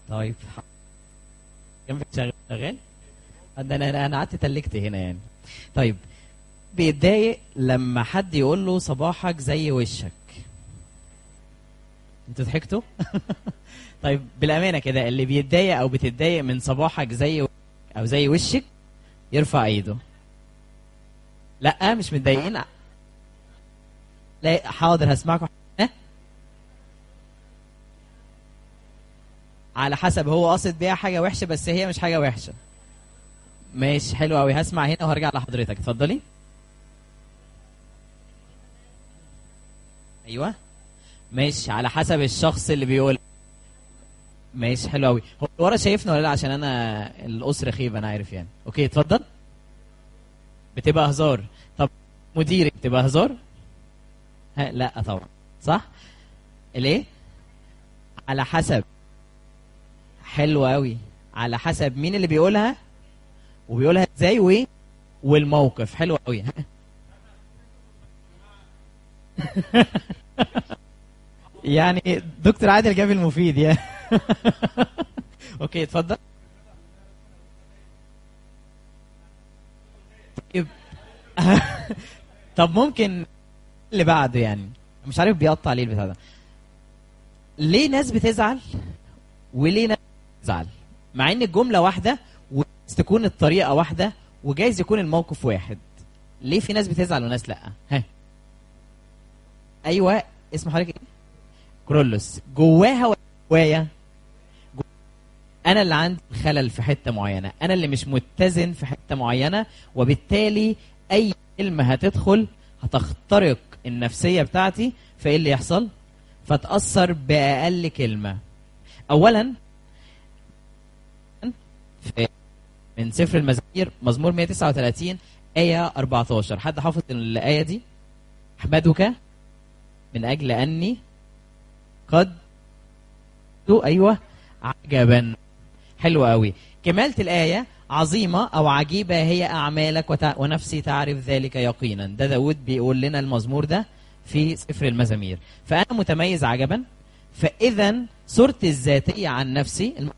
طيب جنبك شغال شغال ده انا انا قعدت تلكت هنا يعني طيب بيتضايق لما حد يقول له صباحك زي وشك انتوا ضحكتوا طيب بالامانه كده اللي بيتضايق او بتتضايق من صباحك زي او زي وشك يرفع ايده لا مش متضايقين لا حاضر هسمعكم ها؟ على حسب هو قاصد بيها حاجه وحشه بس هي مش حاجه وحشه ماشي حلو قوي هسمع هنا وهرجع لحضرتك اتفضلي ايوه ماشي على حسب الشخص اللي بيقول ماشي حلو قوي هو اللي ورا شايفنا ولا لا عشان انا القصر رخيب انا عارف يعني اوكي اتفضل بتبقى هزار طب مديرك بتبقى هزار ها لا طبعا صح ليه على حسب حلو قوي على حسب مين اللي بيقولها وبيقولها ازاي وايه والموقف حلو قوي يعني دكتور عادل جاب المفيد يا اوكي اتفضل طيب طب ممكن اللي بعده يعني مش عارف بيقطع ليه البتاع ده ليه ناس بتزعل وليه ناس بتزعل مع ان الجمله واحده وجايز تكون الطريقه واحده وجايز يكون الموقف واحد ليه في ناس بتزعل وناس لا ها ايوه اسم حضرتك ايه كرولوس جواها ولا جوايا جو... انا اللي عندي خلل في حته معينه انا اللي مش متزن في حته معينه وبالتالي اي كلمه هتدخل هتخترق النفسيه بتاعتي فايه اللي يحصل فتاثر باقل كلمه اولا في من سفر المزامير مزمور 139 آية 14 حد حافظ الآية دي أحمدك من أجل أني قد أيوة عجبا حلو قوي كمالة الآية عظيمة أو عجيبة هي أعمالك وتع... ونفسي تعرف ذلك يقينا ده داود بيقول لنا المزمور ده في سفر المزامير فأنا متميز عجبا فإذا صورتي الذاتية عن نفسي الم...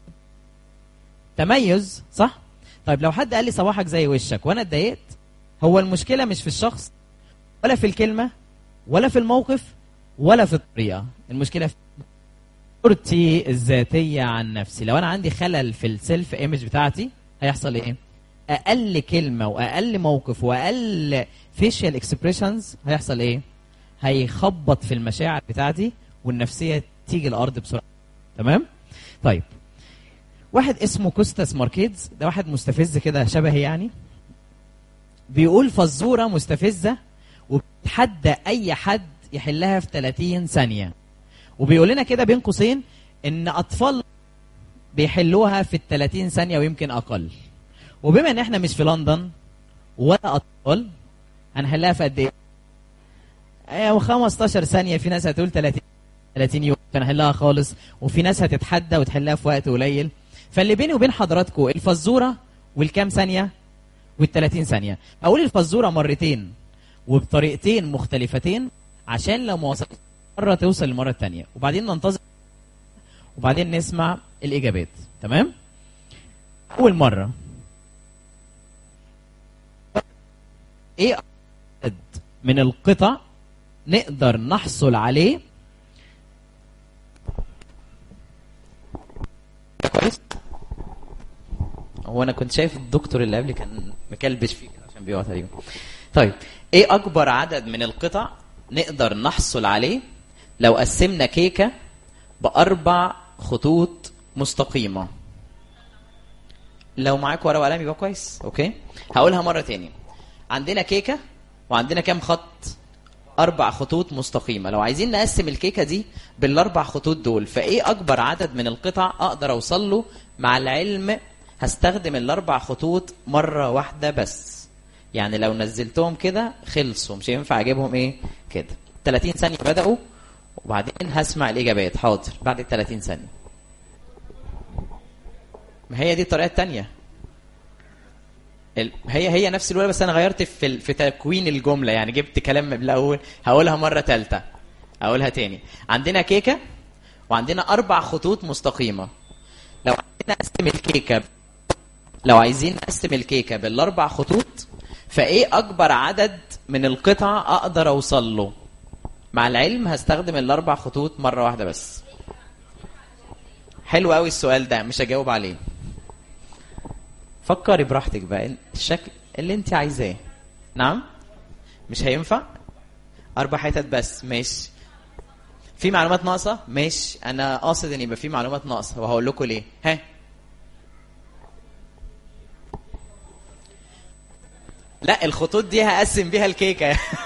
تميز صح طيب لو حد قال لي صباحك زي وشك وانا اتضايقت هو المشكله مش في الشخص ولا في الكلمه ولا في الموقف ولا في الطريقه المشكله في صورتي الذاتيه عن نفسي لو انا عندي خلل في السيلف ايمج بتاعتي هيحصل ايه اقل كلمه واقل موقف واقل فيشيال اكسبريشنز هيحصل ايه هيخبط في المشاعر بتاعتي والنفسيه تيجي الارض بسرعه تمام طيب واحد اسمه كوستاس ماركيدز ده واحد مستفز كده شبهي يعني بيقول فزوره مستفزه وبتحدى اي حد يحلها في 30 ثانيه وبيقول لنا كده بين قوسين ان اطفال بيحلوها في ال 30 ثانيه ويمكن اقل وبما ان احنا مش في لندن ولا اطفال هنحلها في قد ايه؟ ايه 15 ثانيه في ناس هتقول 30 30 يوم هنحلها خالص وفي ناس هتتحدى وتحلها في وقت قليل فاللي بيني وبين حضراتكم الفزوره والكام ثانيه وال30 ثانيه اقول الفزوره مرتين وبطريقتين مختلفتين عشان لو ما وصلت مره توصل للمره الثانيه وبعدين ننتظر وبعدين نسمع الاجابات تمام اول مره ايه عدد من القطع نقدر نحصل عليه كويس هو انا كنت شايف الدكتور اللي قبلي كان مكلبش فيه عشان بيقع تقريبا طيب ايه اكبر عدد من القطع نقدر نحصل عليه لو قسمنا كيكه باربع خطوط مستقيمه لو معاك ورقه وقلم يبقى كويس اوكي هقولها مره تاني عندنا كيكه وعندنا كام خط اربع خطوط مستقيمه لو عايزين نقسم الكيكه دي بالاربع خطوط دول فايه اكبر عدد من القطع اقدر اوصل له مع العلم هستخدم الاربع خطوط مره واحده بس يعني لو نزلتهم كده خلصوا مش هينفع اجيبهم ايه كده 30 ثانيه بداوا وبعدين هسمع الاجابات حاضر بعد ال 30 ثانيه ما هي دي الطريقه الثانيه هي هي نفس الاولى بس انا غيرت في في تكوين الجمله يعني جبت كلام من الاول هقولها مره ثالثه اقولها تاني عندنا كيكه وعندنا اربع خطوط مستقيمه لو عايزين نقسم الكيكه لو عايزين نقسم الكيكه بالاربع خطوط فايه اكبر عدد من القطع اقدر اوصل له مع العلم هستخدم الاربع خطوط مره واحده بس حلو قوي السؤال ده مش هجاوب عليه فكري براحتك بقى الشكل اللي انت عايزاه نعم مش هينفع اربع حتت بس ماشي في معلومات ناقصه ماشي انا قاصد ان يبقى في معلومات ناقصه وهقول لكم ليه ها لا الخطوط دي هقسم بيها الكيكه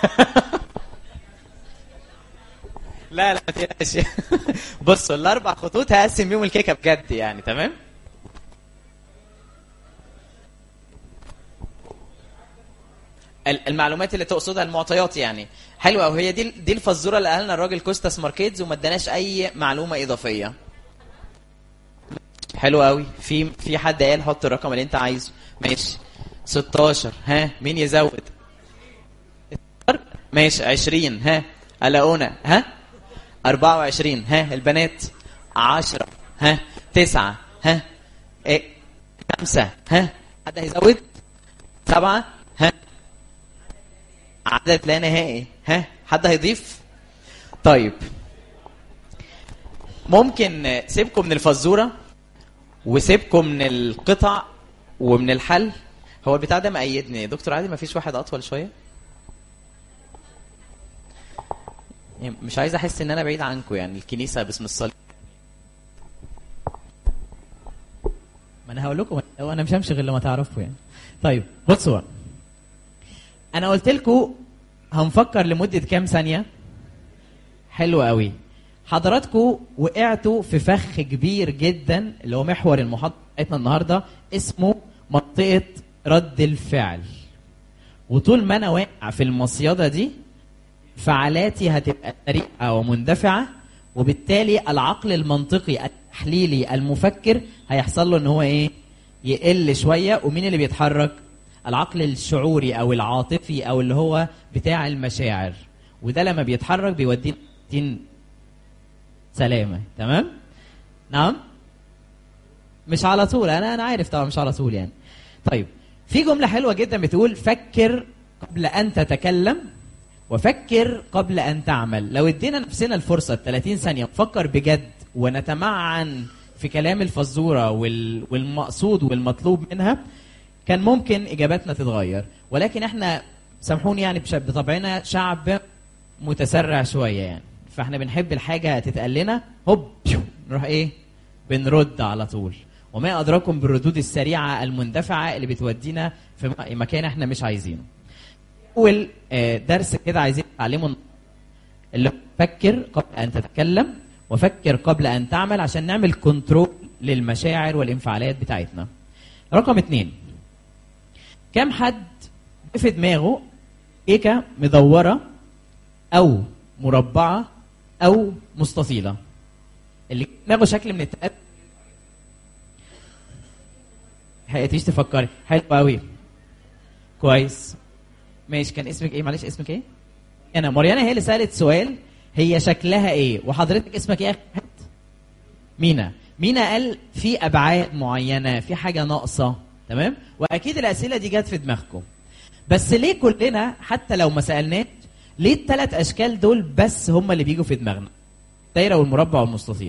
لا لا ما تقلقش بصوا الاربع خطوط هقسم بيهم الكيكه بجد يعني تمام ال- المعلومات اللي تقصدها المعطيات يعني حلوه وهي دي دي الفزوره اللي قالها لنا الراجل كوستاس ماركيتز وما اداناش اي معلومه اضافيه حلو قوي في في حد قال حط الرقم اللي انت عايزه ماشي 16 ها مين يزود ماشي 20 ها الاونا ها 24 ها البنات 10 ها 9 ها ايه 5 ها حد هيزود 7 ها عدد لا نهائي ها حد هيضيف طيب ممكن سيبكم من الفزوره وسيبكم من القطع ومن الحل هو البتاع ده مأيدني دكتور عادي ما فيش واحد اطول شويه يعني مش عايز احس ان انا بعيد عنكم يعني الكنيسه باسم الصليب ما انا هقول لكم هو انا مش همشي غير لما تعرفوا يعني طيب بصوا انا قلت لكم هنفكر لمده كام ثانيه حلو قوي حضراتكم وقعتوا في فخ كبير جدا اللي هو محور المحاضره بتاعتنا النهارده اسمه منطقه رد الفعل وطول ما انا واقع في المصيده دي فعالاتي هتبقى سريعه ومندفعه وبالتالي العقل المنطقي التحليلي المفكر هيحصل له ان هو ايه يقل شويه ومين اللي بيتحرك العقل الشعوري او العاطفي او اللي هو بتاع المشاعر وده لما بيتحرك بيودينا سلامه تمام نعم مش على طول انا انا عارف طبعا مش على طول يعني طيب في جمله حلوه جدا بتقول فكر قبل ان تتكلم وفكر قبل ان تعمل لو ادينا نفسنا الفرصه 30 ثانيه نفكر بجد ونتمعن في كلام الفزوره وال... والمقصود والمطلوب منها كان ممكن اجاباتنا تتغير ولكن احنا سامحوني يعني بش- بطبعنا شعب متسرع شويه يعني فاحنا بنحب الحاجه تتقال لنا هوب بيو، نروح ايه بنرد على طول وما ادراكم بالردود السريعه المندفعه اللي بتودينا في م- مكان احنا مش عايزينه اول آه، درس كده عايزين نتعلمه اللي هو فكر قبل ان تتكلم وفكر قبل ان تعمل عشان نعمل كنترول للمشاعر والانفعالات بتاعتنا رقم اتنين كم حد في دماغه كيكه مدوره او مربعه او مستطيله اللي في دماغه شكل من التلات حقيقتيش تفكري حلو قوي كويس ماشي كان اسمك ايه معلش اسمك ايه انا مريانا هي اللي سالت سؤال هي شكلها ايه وحضرتك اسمك ايه يا أخي؟ مينا مينا قال في ابعاد معينه في حاجه ناقصه تمام واكيد الاسئله دي جت في دماغكم بس ليه كلنا حتى لو ما سالناش ليه الثلاث اشكال دول بس هم اللي بيجوا في دماغنا الدايره والمربع والمستطيل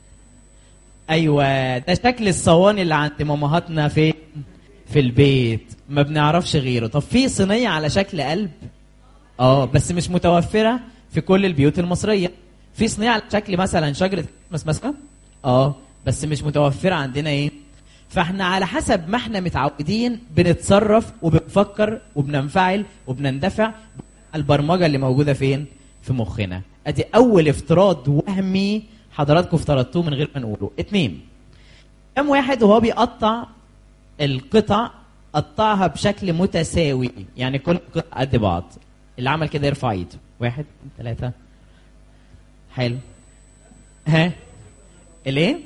ايوه ده شكل الصواني اللي عند مامهاتنا فين في البيت ما بنعرفش غيره طب في صينيه على شكل قلب اه بس مش متوفره في كل البيوت المصريه في صينيه على شكل مثلا شجره كريسماس مثلا اه بس مش متوفره عندنا ايه فاحنا على حسب ما احنا متعودين بنتصرف وبنفكر وبننفعل وبنندفع البرمجه اللي موجوده فين في مخنا ادي اول افتراض وهمي حضراتكم افترضتوه من غير ما نقوله اتنين كم واحد وهو بيقطع القطع قطعها بشكل متساوي يعني كل قطعة قد بعض اللي عمل كده يرفع ايده واحد ثلاثة حلو ها الايه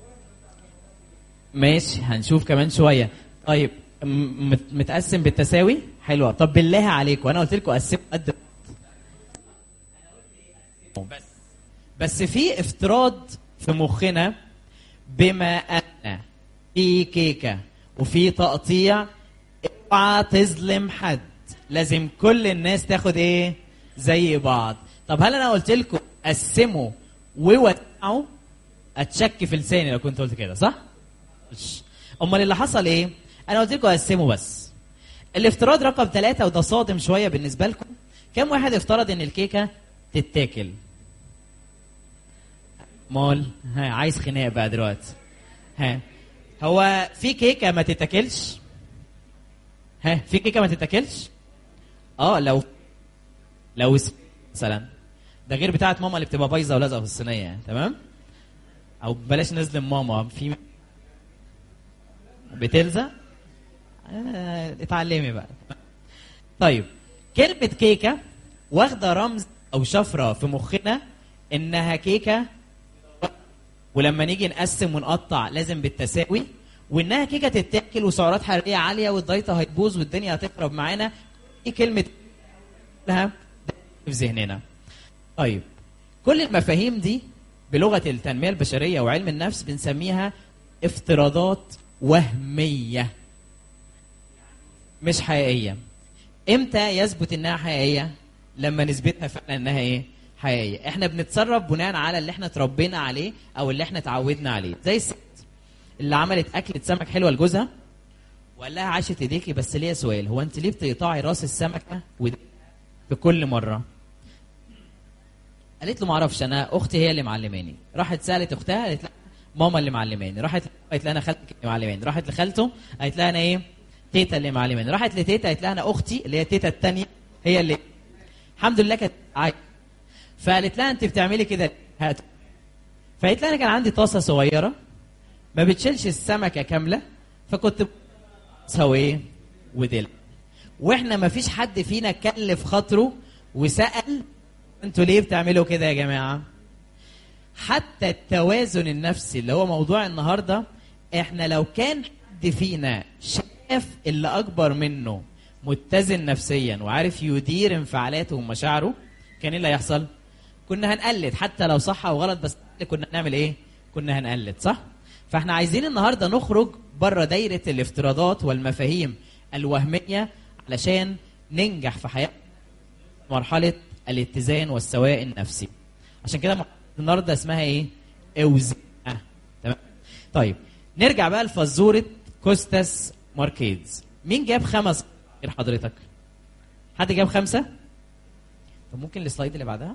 ماشي هنشوف كمان شوية طيب م- مت- متقسم بالتساوي حلوة طب بالله عليكم انا قلت لكم قسموا قد بس بس في افتراض في مخنا بما ان في كيكه وفي تقطيع اوعى تظلم حد لازم كل الناس تاخد ايه زي بعض طب هل انا قلت لكم قسموا ووزعوا اتشك في لساني لو كنت قلت كده صح ش- امال اللي حصل ايه انا قلت لكم قسموا بس الافتراض رقم ثلاثة وده صادم شوية بالنسبة لكم كم واحد افترض ان الكيكة تتاكل مال ها عايز خناق بقى دلوقتي ها هو في كيكة ما تتاكلش ها في كيكة ما تتاكلش اه لو لو اس- مثلا ده غير بتاعت ماما اللي بتبقى بايظه ولازقه في الصينيه يعني تمام او بلاش نظلم ماما في بتلزق آه اتعلمي بقى طيب كلمة كيكة واخدة رمز أو شفرة في مخنا إنها كيكة ولما نيجي نقسم ونقطع لازم بالتساوي وإنها كيكة تتاكل وسعرات حرارية عالية والدايتا هتبوظ والدنيا هتخرب معانا دي كلمة لها في ذهننا طيب كل المفاهيم دي بلغة التنمية البشرية وعلم النفس بنسميها افتراضات وهمية مش حقيقية امتى يثبت انها حقيقية لما نثبتها فعلا انها ايه حقيقية احنا بنتصرف بناء على اللي احنا اتربينا عليه او اللي احنا اتعودنا عليه زي الست اللي عملت اكلة سمك حلوة لجوزها وقال لها عاشت ايديكي بس ليا سؤال هو انت ليه بتقطعي راس السمكة ود- في كل مرة قالت له ما اعرفش انا اختي هي اللي معلماني راحت سالت اختها قالت لها ماما اللي معلماني راحت قالت لها انا خالتك اللي معلماني راحت لخالته قالت لها انا ايه تيتا اللي معلماني راحت لتيتا قالت لها انا اختي اللي هي تيتا الثانيه هي اللي الحمد لله كانت عايزة فقالت لها انت بتعملي كده ليه؟ هات فقالت لها انا كان عندي طاسه صغيره ما بتشيلش السمكه كامله فكنت سوي ايه ودل واحنا ما فيش حد فينا كلف خاطره وسال انتوا ليه بتعملوا كده يا جماعه حتى التوازن النفسي اللي هو موضوع النهارده احنا لو كان حد فينا شاف اللي اكبر منه متزن نفسيا وعارف يدير انفعالاته ومشاعره كان ايه اللي هيحصل؟ كنا هنقلد حتى لو صح او غلط بس كنا هنعمل ايه؟ كنا هنقلد صح؟ فاحنا عايزين النهارده نخرج بره دايره الافتراضات والمفاهيم الوهميه علشان ننجح في حياتنا مرحله الاتزان والسواء النفسي عشان كده محاضرة النهارده اسمها ايه اوزن آه. تمام طيب نرجع بقى لفزوره كوستاس ماركيدز مين جاب خمس غير حضرتك حد جاب خمسه طب ممكن السلايد اللي بعدها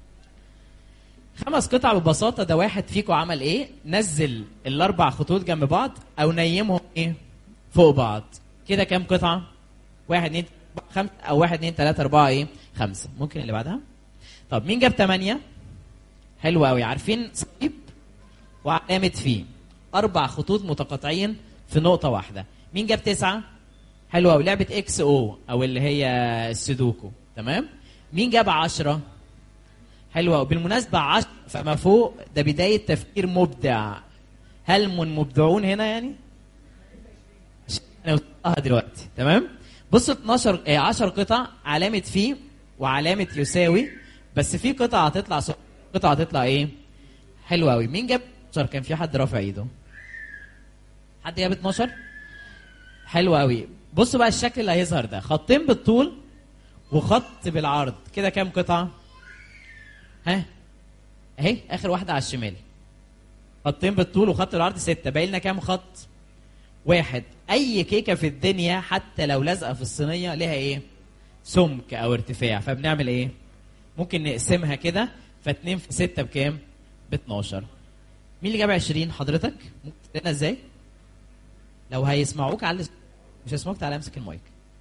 خمس قطع ببساطه ده واحد فيكم عمل ايه نزل الاربع خطوط جنب بعض او نيمهم ايه فوق بعض كده كام قطعه واحد اتنين أربعة، خمسة او واحد اتنين تلاته اربعه ايه خمسه ممكن اللي بعدها طب مين جاب ثمانيه حلو قوي عارفين صليب وعلامه فيه اربع خطوط متقاطعين في نقطه واحده مين جاب تسعه حلو قوي لعبه اكس او او اللي هي السودوكو تمام مين جاب عشرة حلوة وبالمناسبة عشرة فما فوق ده بداية تفكير مبدع هل من مبدعون هنا يعني؟ مش- انا وصلتها دلوقتي تمام؟ بصوا 12 آه 10 قطع علامة في وعلامة يساوي بس في قطعة هتطلع صح قطعة هتطلع ايه؟ حلوة قوي مين جاب 12 كان في حد رافع ايده حد جاب 12 حلو قوي بصوا بقى الشكل اللي هيظهر ده خطين بالطول وخط بالعرض كده كام قطعة؟ ها اهي اخر واحدة على الشمال خطين بالطول وخط بالعرض ستة باقي لنا كام خط؟ واحد اي كيكة في الدنيا حتى لو لازقة في الصينية لها ايه؟ سمك او ارتفاع فبنعمل ايه؟ ممكن نقسمها كده فاتنين في ستة بكام؟ ب 12 مين اللي جاب 20 حضرتك؟ ممكن تقول لنا ازاي؟ لو هيسمعوك على مش هيسمعوك تعالى امسك المايك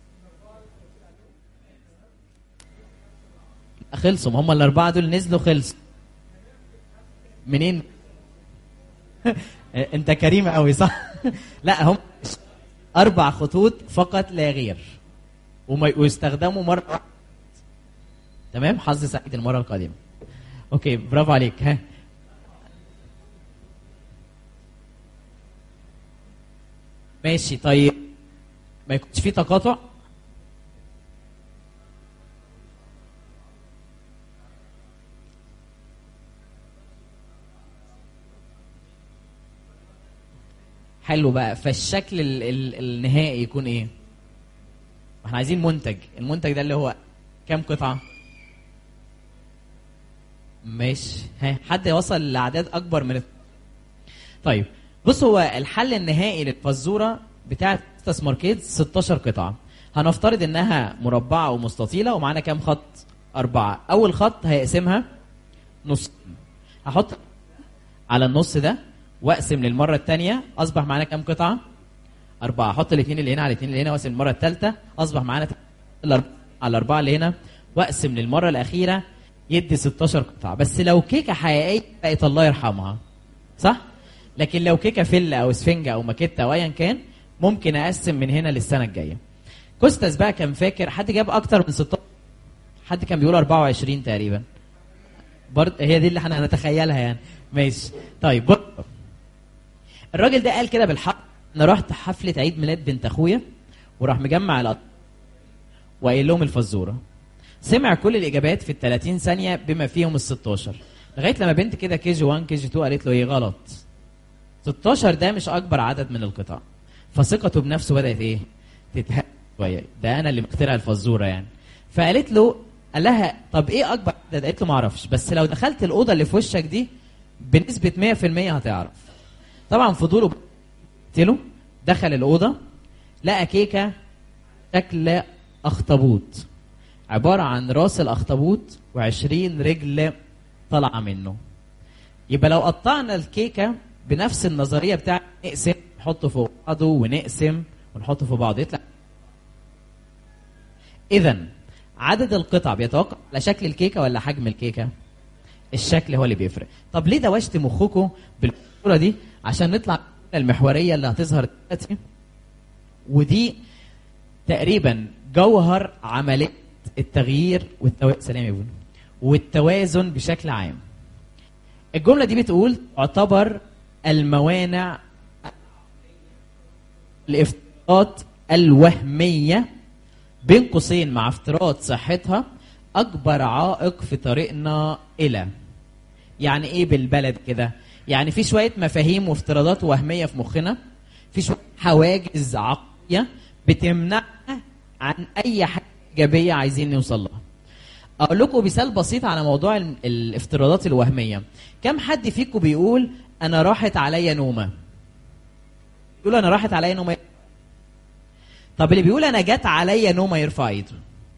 خلصوا هم الاربعه دول نزلوا خلصوا منين انت كريم قوي صح لا هم اربع خطوط فقط لا غير وما ويستخدموا مره واحدة. تمام حظ سعيد المره القادمه اوكي برافو عليك ها ماشي طيب ما يكونش في تقاطع حلو بقى فالشكل ال ال النهائي يكون ايه احنا عايزين منتج المنتج ده اللي هو كام قطعه ماشي ها حد يوصل لاعداد اكبر من طيب بص هو الحل النهائي للفزوره بتاعه استثمار كيدز 16 قطعه هنفترض انها مربعه ومستطيله ومعانا كام خط اربعه اول خط هيقسمها نص هحط على النص ده واقسم للمره الثانيه اصبح معانا كام قطعه اربعه احط الاثنين اللي هنا على الاثنين اللي هنا واقسم المره الثالثه اصبح معانا على الاربعه اللي هنا واقسم للمره الاخيره يدي 16 قطعه بس لو كيكه حقيقيه بقت الله يرحمها صح لكن لو كيكه فله او سفنجه او ماكيته او ايا كان ممكن اقسم من هنا للسنه الجايه كوستاس بقى كان فاكر حد جاب اكتر من 16 حد كان بيقول 24 تقريبا برضه هي دي اللي احنا هنتخيلها يعني ماشي طيب برضه الراجل ده قال كده بالحق انا رحت حفله عيد ميلاد بنت اخويا وراح مجمع الأط... وقايل لهم الفزوره سمع كل الاجابات في ال 30 ثانيه بما فيهم ال 16 لغايه لما بنت كده كي جي 1 كي جي 2 قالت له ايه غلط 16 ده مش اكبر عدد من القطع فثقته بنفسه بدات ايه تتهز شويه ده انا اللي مخترع الفزوره يعني فقالت له قال لها طب ايه اكبر عدد قالت له ما اعرفش بس لو دخلت الاوضه اللي في وشك دي بنسبه 100% هتعرف طبعا فضوله له دخل الاوضه لقى كيكه شكل اخطبوط عباره عن راس الاخطبوط و20 رجل طالعه منه يبقى لو قطعنا الكيكه بنفس النظريه بتاع نقسم نحطه فوق بعضه ونقسم ونحطه فوق بعضه يطلع اذا عدد القطع بيتوقع على شكل الكيكه ولا حجم الكيكه الشكل هو اللي بيفرق طب ليه دوشت مخكم بالصوره دي عشان نطلع المحوريه اللي هتظهر دلوقتي ودي تقريبا جوهر عمليه التغيير والتوازن سلام يا ابني والتوازن بشكل عام الجمله دي بتقول تعتبر الموانع الافتراضات الوهميه بين قوسين مع افتراض صحتها اكبر عائق في طريقنا الى يعني ايه بالبلد كده يعني في شويه مفاهيم وافتراضات وهميه في مخنا في شويه حواجز عقليه بتمنعنا عن اي حاجه ايجابيه عايزين نوصل لها اقول لكم مثال بسيط على موضوع الافتراضات الوهميه كم حد فيكم بيقول انا راحت عليا نومه يقول انا راحت عليا نومه طب اللي بيقول انا جت عليا نومه يرفع ايده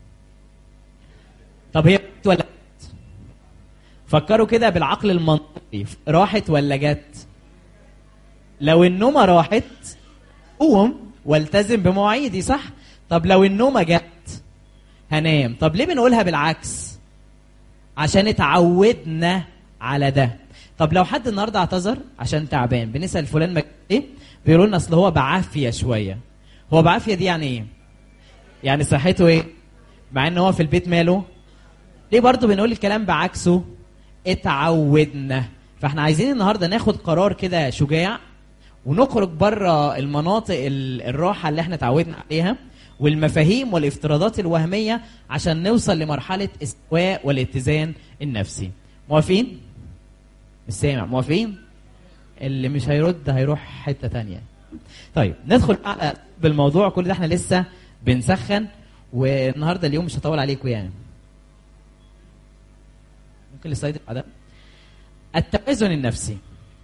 طب هي جت ولا جت فكروا كده بالعقل المنطقي راحت ولا جت لو النومه راحت قوم والتزم بمواعيدي صح طب لو النومه جت هنام طب ليه بنقولها بالعكس عشان اتعودنا على ده طب لو حد النهارده اعتذر عشان تعبان بنسال فلان مك... ايه بيقولوا لنا اصل هو بعافيه شويه هو بعافيه دي يعني ايه يعني صحته ايه مع ان هو في البيت ماله ليه برضه بنقول الكلام بعكسه اتعودنا فاحنا عايزين النهارده ناخد قرار كده شجاع ونخرج بره المناطق الراحه اللي احنا اتعودنا عليها والمفاهيم والافتراضات الوهميه عشان نوصل لمرحله استواء والاتزان النفسي موافقين مش سامع موافقين اللي مش هيرد هيروح حته تانية طيب ندخل بالموضوع كل ده احنا لسه بنسخن والنهارده اليوم مش هطول عليكم يعني ممكن السلايد بعدها التوازن النفسي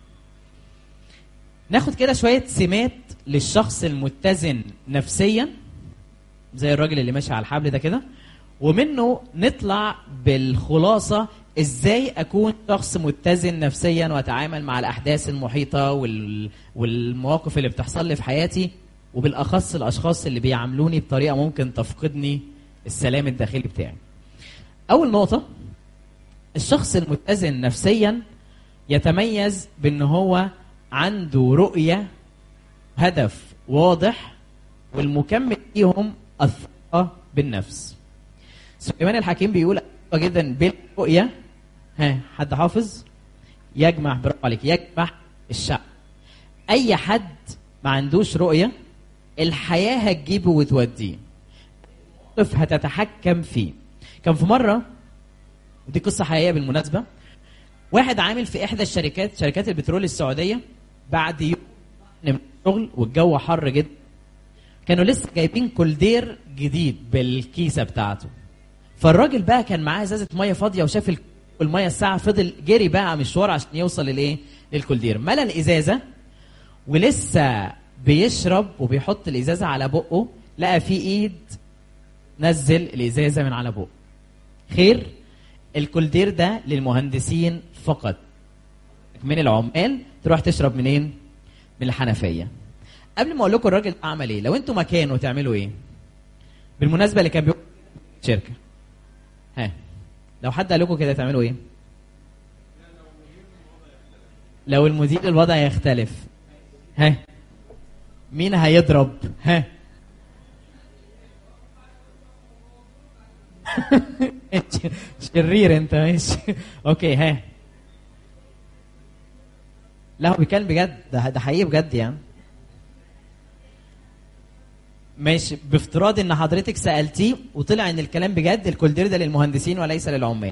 ناخد كده شويه سمات للشخص المتزن نفسيا زي الراجل اللي ماشي على الحبل ده كده ومنه نطلع بالخلاصه ازاي اكون شخص متزن نفسيا واتعامل مع الاحداث المحيطه وال... والمواقف اللي بتحصل لي في حياتي وبالاخص الاشخاص اللي بيعاملوني بطريقه ممكن تفقدني السلام الداخلي بتاعي. اول نقطه الشخص المتزن نفسيا يتميز بان هو عنده رؤيه هدف واضح والمكمل ليهم الثقه بالنفس. سليمان الحكيم بيقول جدا بالرؤيه ها حد حافظ يجمع برافو عليك يجمع الشعب اي حد ما عندوش رؤيه الحياه هتجيبه وتوديه الموقف هتتحكم فيه كان في مره ودي قصه حقيقيه بالمناسبه واحد عامل في احدى الشركات شركات البترول السعوديه بعد يوم شغل والجو حر جدا كانوا لسه جايبين كولدير جديد بالكيسه بتاعته فالراجل بقى كان معاه ازازه ميه فاضيه وشاف ال- الميه الساعه فضل جري بقى مشوار عشان يوصل للايه للكولدير ملى الازازه ولسه بيشرب وبيحط الازازه على بقه لقى في ايد نزل الازازه من على بقه خير الكولدير ده للمهندسين فقط من العمال تروح تشرب منين من الحنفيه قبل ما اقول لكم الراجل عمل ايه لو انتوا مكانه تعملوا ايه بالمناسبه اللي كان بيقول شركه ها لو حد قال لكم كده تعملوا ايه لو المدير الوضع يختلف ها مين هيضرب ها شرير انت ماشي اوكي ها لا هو بيتكلم بجد ده ده حقيقي بجد يعني ماشي بافتراض ان حضرتك سالتيه وطلع ان الكلام بجد الكولدير ده للمهندسين وليس للعمال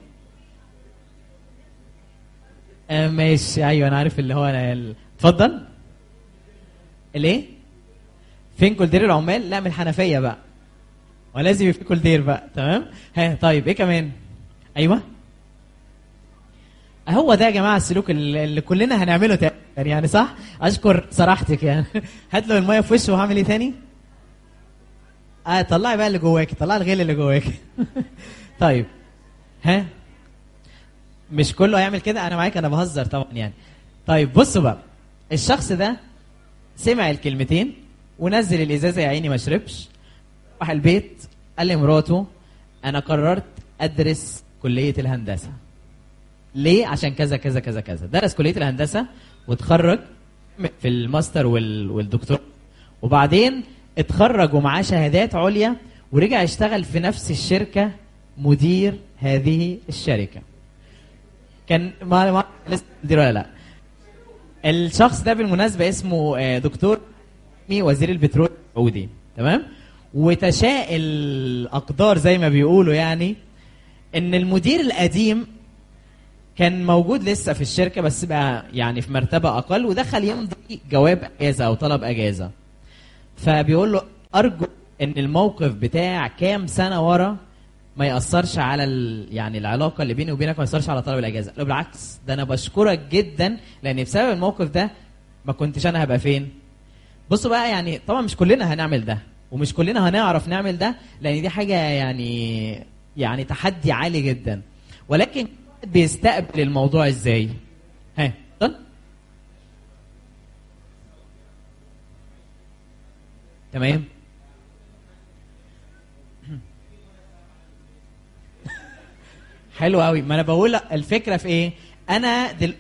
آه ماشي ايوه انا عارف اللي هو أنا ال- اتفضل الايه فين كولدير العمال لا من الحنفيه بقى ولازم يبقى في كولدير بقى تمام ها طيب ايه كمان ايوه هو ده يا جماعه السلوك اللي اللي كلنا هنعمله تقريبا يعني صح اشكر صراحتك يعني هات له الميه في وشه وهعمل ايه تاني اه طلعي بقى اللي جواكي طلعي الغل اللي جواكي طيب ها مش كله هيعمل كده انا معاك انا بهزر طبعا يعني طيب بصوا بقى الشخص ده سمع الكلمتين ونزل الازازه يا عيني ما شربش راح البيت قال لمراته انا قررت ادرس كليه الهندسه ليه عشان كذا كذا كذا كذا درس كليه الهندسه وتخرج في الماستر وال... والدكتور وبعدين اتخرج ومعاه شهادات عليا ورجع يشتغل في نفس الشركه مدير هذه الشركه كان ما ما لسه مدير ولا لا الشخص ده بالمناسبه اسمه آه، دكتور مي وزير البترول السعودي تمام وتشاء الاقدار زي ما بيقولوا يعني ان المدير القديم كان موجود لسه في الشركه بس بقى يعني في مرتبه اقل ودخل يمضي جواب اجازه او طلب اجازه فبيقول له ارجو ان الموقف بتاع كام سنه ورا ما ياثرش على ال... يعني العلاقه اللي بيني وبينك ما ياثرش على طلب الاجازه قال له بالعكس ده انا بشكرك جدا لان بسبب الموقف ده ما كنتش انا هبقى فين بصوا بقى يعني طبعا مش كلنا هنعمل ده ومش كلنا هنعرف نعمل ده لان دي حاجه يعني يعني تحدي عالي جدا ولكن بيستقبل الموضوع ازاي ها اتفضل تمام حلو قوي ما انا بقول الفكره في ايه انا دل...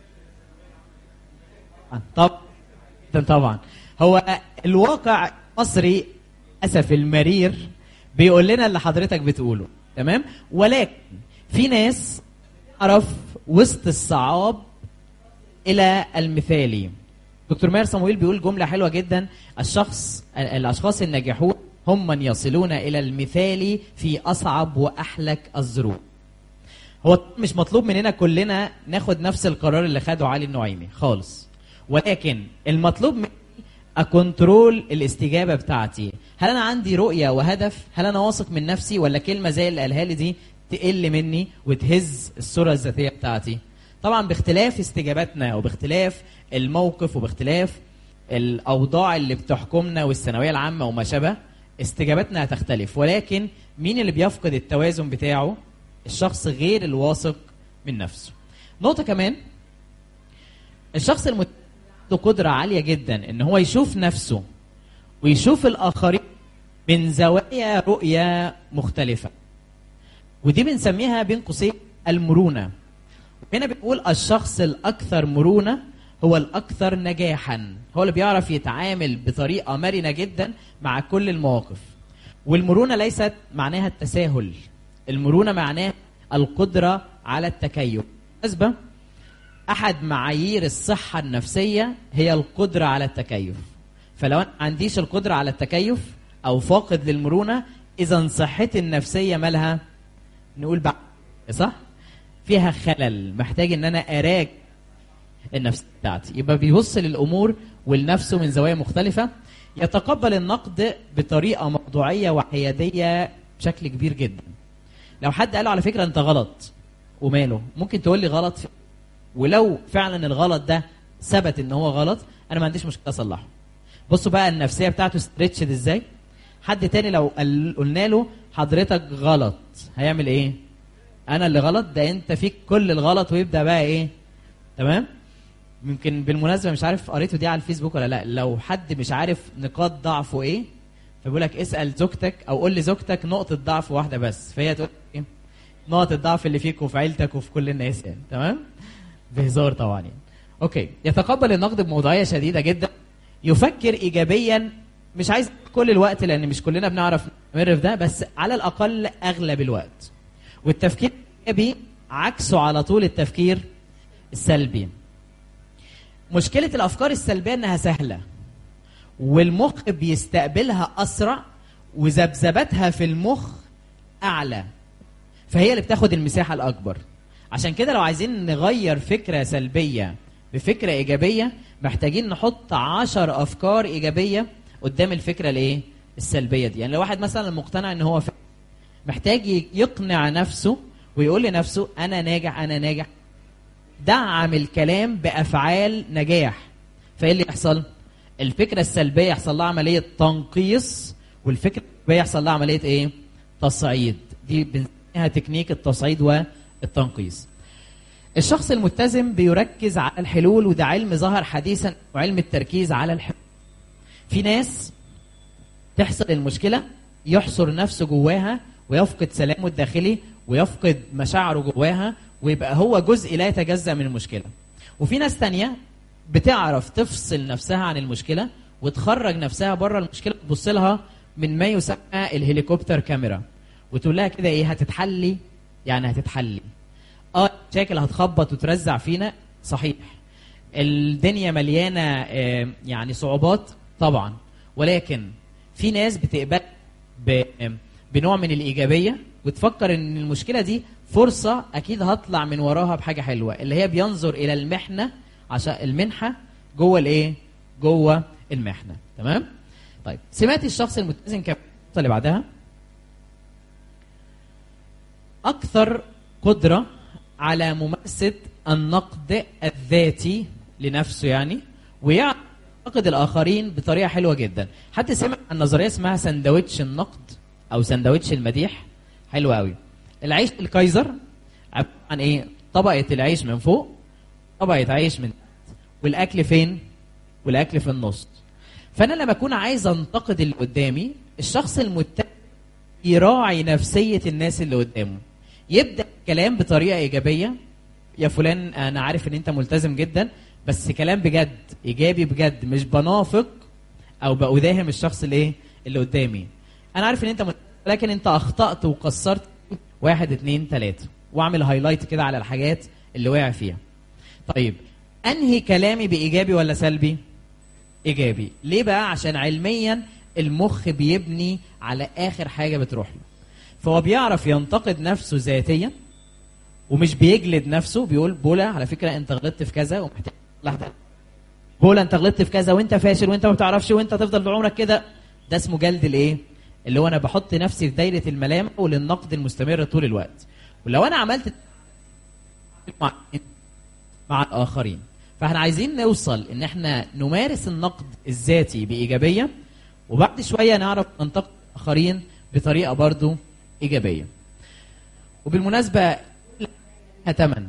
طب طبعا هو الواقع المصري اسف المرير بيقول لنا اللي حضرتك بتقوله تمام ولكن في ناس تعرف وسط الصعاب الى المثالي دكتور ماهر صمويل بيقول جمله حلوه جدا الشخص الاشخاص الناجحون هم من يصلون الى المثالي في اصعب واحلك الظروف هو مش مطلوب مننا كلنا ناخد نفس القرار اللي خده علي النعيمي خالص ولكن المطلوب مني اكنترول الاستجابه بتاعتي هل انا عندي رؤيه وهدف هل انا واثق من نفسي ولا كلمه زي اللي قالها لي دي تقل مني وتهز الصوره الذاتيه بتاعتي طبعا باختلاف استجاباتنا وباختلاف الموقف وباختلاف الاوضاع اللي بتحكمنا والثانويه العامه وما شابه استجاباتنا هتختلف ولكن مين اللي بيفقد التوازن بتاعه الشخص غير الواثق من نفسه نقطه كمان الشخص المت... عنده قدرة عالية جدا ان هو يشوف نفسه ويشوف الاخرين من زوايا رؤية مختلفة ودي بنسميها بين قوسين المرونة هنا بنقول الشخص الاكثر مرونة هو الاكثر نجاحا هو اللي بيعرف يتعامل بطريقة مرنة جدا مع كل المواقف والمرونة ليست معناها التساهل المرونة معناها القدرة على التكيف بالنسبة احد معايير الصحه النفسيه هي القدره على التكيف فلو انا ما عنديش القدره على التكيف او فاقد للمرونه اذا صحتي النفسيه مالها نقول بقى صح فيها خلل محتاج ان انا اراجع النفس بتاعتي يبقى بيبص للامور ولنفسه من زوايا مختلفة يتقبل النقد بطريقة موضوعية وحيادية بشكل كبير جدا لو حد قال له على فكرة انت غلط وماله ممكن تقول لي غلط في ولو فعلا الغلط ده ثبت ان هو غلط انا ما عنديش مشكله اصلحه بصوا بقى النفسيه بتاعته ستريتشد ازاي حد تاني لو قال قلنا له حضرتك غلط هيعمل ايه انا اللي غلط ده انت فيك كل الغلط ويبدا بقى ايه تمام يمكن بالمناسبه مش عارف قريته دي على الفيسبوك ولا لا لو حد مش عارف نقاط ضعفه ايه فبيقول لك اسال زوجتك او قول لزوجتك نقطه ضعف واحده بس فهي تقول ايه نقط الضعف اللي فيك وفي عيلتك وفي كل الناس يعني تمام بهزار طبعا يعني اوكي يتقبل النقد بموضوعيه شديده جدا يفكر ايجابيا مش عايز كل الوقت لان مش كلنا بنعرف نستمر في ده بس على الاقل اغلب الوقت والتفكير الايجابي عكسه على طول التفكير السلبي مشكله الافكار السلبيه انها سهله والمخ بيستقبلها اسرع وذبذبتها في المخ اعلى فهي اللي بتاخد المساحه الاكبر عشان كده لو عايزين نغير فكره سلبيه بفكره ايجابيه محتاجين نحط عشر افكار ايجابيه قدام الفكره الايه السلبيه دي يعني لو واحد مثلا مقتنع ان هو ف... محتاج يقنع نفسه ويقول لنفسه انا ناجح انا ناجح دعم الكلام بافعال نجاح فايه اللي يحصل الفكره السلبيه يحصل لها عمليه تنقيص والفكره الايجابيه يحصل لها عمليه ايه تصعيد دي بنسميها تكنيك التصعيد والتنقيص الشخص المتزن بيركز على الحلول وده علم ظهر حديثا وعلم التركيز على الحلول في ناس تحصل المشكله يحصر نفسه جواها ويفقد سلامه الداخلي ويفقد مشاعره جواها ويبقى هو جزء لا يتجزأ من المشكله وفي ناس تانية بتعرف تفصل نفسها عن المشكله وتخرج نفسها بره المشكله تبص لها من ما يسمى الهليكوبتر كاميرا وتقول لها كده ايه هتتحلي يعني هتتحلي اه مشاكل هتخبط وترزع فينا صحيح الدنيا مليانه آه يعني صعوبات طبعا ولكن في ناس بتقبل ب... بنوع من الايجابيه وتفكر ان المشكله دي فرصه اكيد هطلع من وراها بحاجه حلوه اللي هي بينظر الى المحنه عشان المنحه جوه الايه جوه المحنه تمام طيب سمات الشخص المتزن كم اللي بعدها اكثر قدره على ممارسه النقد الذاتي لنفسه يعني ويعتقد الاخرين بطريقه حلوه جدا حد سمع عن نظريه اسمها سندوتش النقد او سندوتش المديح حلو قوي العيش الكايزر عباره عن ايه طبقه العيش من فوق طبقه عيش من تحت والاكل فين والاكل في النص فانا لما اكون عايز انتقد اللي قدامي الشخص المتهم يراعي نفسيه الناس اللي قدامه يبدا الكلام بطريقه ايجابيه يا فلان انا عارف ان انت ملتزم جدا بس كلام بجد ايجابي بجد مش بنافق او بأداهم الشخص اللي ايه اللي قدامي انا عارف ان انت ملتزم لكن انت اخطات وقصرت واحد اتنين تلاته واعمل هايلايت كده على الحاجات اللي وقع فيها طيب انهي كلامي بايجابي ولا سلبي ايجابي ليه بقى عشان علميا المخ بيبني على اخر حاجه بتروح له فهو بيعرف ينتقد نفسه ذاتيا ومش بيجلد نفسه بيقول بولا على فكره انت غلطت في كذا ومحتاج لحظه بولا انت غلطت في كذا وانت فاشل وانت ما بتعرفش وانت هتفضل طول عمرك كده ده اسمه جلد الايه اللي هو انا بحط نفسي في دايره الملام وللنقد المستمر طول الوقت ولو انا عملت مع مع الاخرين فاحنا عايزين نوصل ان احنا نمارس النقد الذاتي بايجابيه وبعد شويه نعرف ننتقد الاخرين بطريقه برضو ايجابيه وبالمناسبه لها ثمن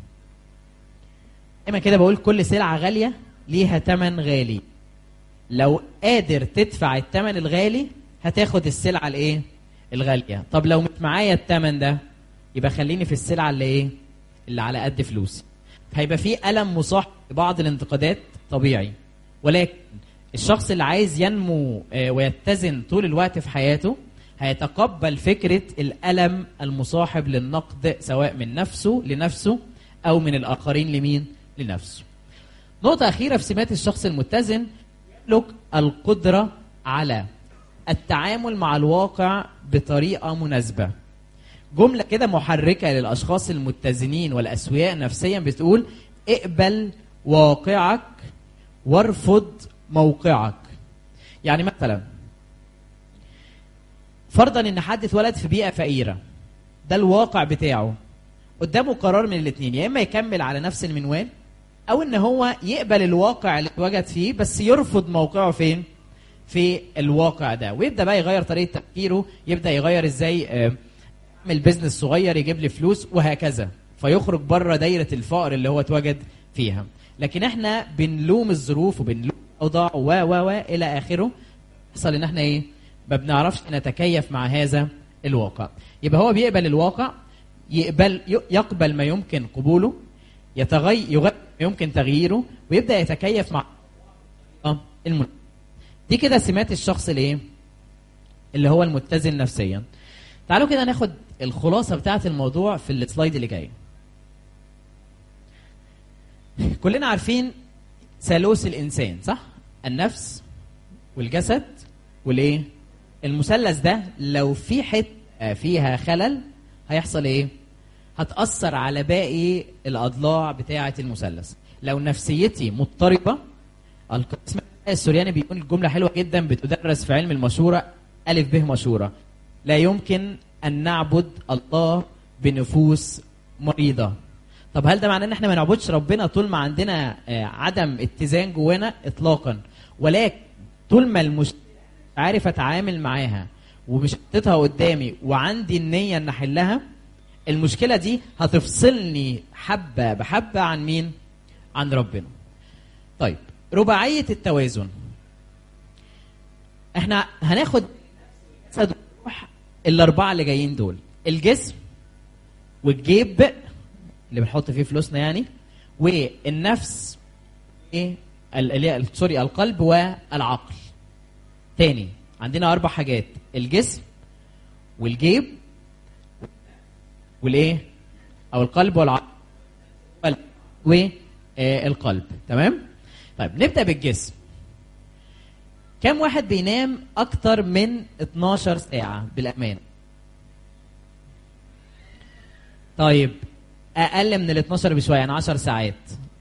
دايما كده بقول كل سلعه غاليه ليها ثمن غالي لو قادر تدفع الثمن الغالي هتاخد السلعه الايه الغاليه طب لو مش معايا الثمن ده يبقى خليني في السلعه اللي ايه اللي على قد فلوسي هيبقى في الم مصاحب لبعض الانتقادات طبيعي ولكن الشخص اللي عايز ينمو ويتزن طول الوقت في حياته هيتقبل فكره الالم المصاحب للنقد سواء من نفسه لنفسه او من الاخرين لمين لنفسه نقطه اخيره في سمات الشخص المتزن يملك القدره على التعامل مع الواقع بطريقه مناسبه جمله كده محركه للاشخاص المتزنين والاسوياء نفسيا بتقول اقبل واقعك وارفض موقعك يعني مثلا فرضا ان حد اتولد في بيئه فقيره ده الواقع بتاعه قدامه قرار من الاثنين يا اما يكمل على نفس المنوال او ان هو يقبل الواقع اللي اتوجد فيه بس يرفض موقعه فين في الواقع ده ويبدا بقى يغير طريقه تفكيره يبدا يغير ازاي آه، يعمل بيزنس صغير يجيب لي فلوس وهكذا فيخرج بره دايره الفقر اللي هو اتوجد فيها لكن احنا بنلوم الظروف وبنلوم الاوضاع و و و الى اخره يحصل ان احنا ايه ما بنعرفش نتكيف مع هذا الواقع يبقى هو بيقبل الواقع يقبل يقبل ما يمكن قبوله يتغير يغير ما يمكن تغييره ويبدا يتكيف مع الم... دي كده سمات الشخص الايه اللي هو المتزن نفسيا تعالوا كده ناخد الخلاصه بتاعه الموضوع في السلايد اللي جاي كلنا عارفين ثالوث الانسان صح النفس والجسد والايه المثلث ده لو في حته فيها خلل هيحصل ايه هتاثر على باقي الاضلاع بتاعه المثلث لو نفسيتي مضطربه القسم السورياني بيقول جمله حلوه جدا بتدرس في علم المشوره الف به مشوره لا يمكن ان نعبد الله بنفوس مريضه طب هل ده معناه ان احنا ما نعبدش ربنا طول ما عندنا آه، عدم اتزان جوانا اطلاقا ولكن طول ما المشكله عارف اتعامل معاها ومش حطيتها قدامي وعندي النيه ان احلها المشكله دي هتفصلني حبه بحبه عن مين عن ربنا طيب رباعيه التوازن احنا هناخد جسد وروح الاربعه اللي جايين دول الجسم والجيب اللي بنحط فيه فلوسنا يعني والنفس ايه ال- اللي هي- سوري القلب والعقل تاني عندنا اربع حاجات الجسم والجيب والايه او القلب والعقل والقلب تمام طيب نبدا بالجسم كم واحد بينام اكتر من 12 ساعه بالامان طيب اقل من ال 12 بشويه يعني 10 ساعات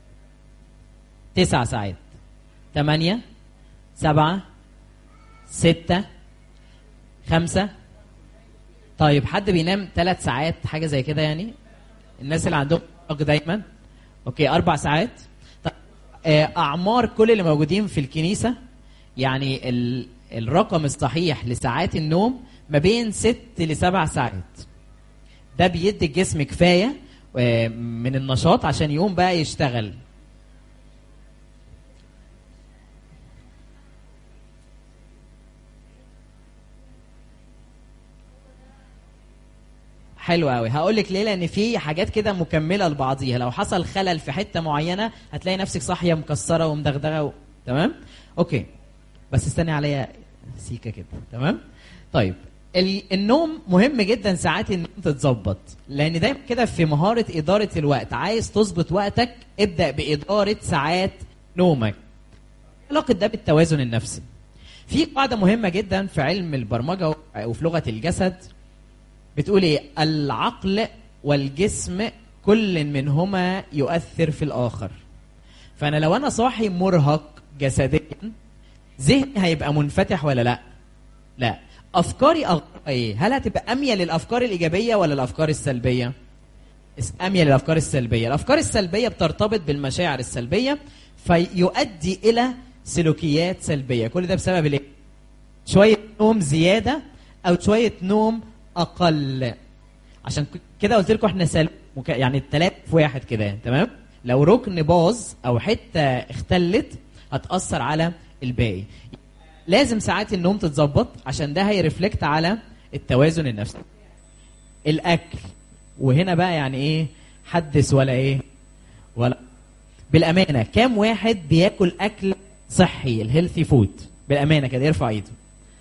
9 ساعات 8 7 6 5 طيب حد بينام 3 ساعات حاجه زي كده يعني الناس اللي عندهم ارق دايما اوكي اربع ساعات طيب آه، اعمار كل اللي موجودين في الكنيسه يعني ال... الرقم الصحيح لساعات النوم ما بين ست لسبع ساعات ده بيدي الجسم كفايه آه، من النشاط عشان يقوم بقى يشتغل حلو قوي هقول لك ليه لان في حاجات كده مكمله لبعضيها لو حصل خلل في حته معينه هتلاقي نفسك صاحيه مكسره ومدغدغه و... تمام اوكي بس استني عليا سيكه كده تمام طيب ال- النوم مهم جدا ساعات النوم تتظبط لان دايما كده في مهاره اداره الوقت عايز تظبط وقتك ابدا باداره ساعات نومك علاقه ده بالتوازن النفسي في قاعده مهمه جدا في علم البرمجه وفي لغه الجسد بتقول ايه العقل والجسم كل منهما يؤثر في الاخر فانا لو انا صاحي مرهق جسديا ذهني هيبقى منفتح ولا لا لا افكاري أغ- ايه هل هتبقى اميل للافكار الايجابيه ولا الافكار السلبيه اس- اميل للافكار السلبيه الافكار السلبيه بترتبط بالمشاعر السلبيه فيؤدي الى سلوكيات سلبيه كل ده بسبب الايه شويه نوم زياده او شويه نوم اقل عشان ك- كده قلت لكم احنا سل... مك... يعني التلات في واحد كده تمام لو ركن باظ او حته اختلت هتاثر على الباقي لازم ساعات النوم تتظبط عشان ده هيرفلكت على التوازن النفسي الاكل وهنا بقى يعني ايه حدث ولا ايه ولا بالامانه كام واحد بياكل اكل صحي الهيلثي فود بالامانه كده يرفع ايده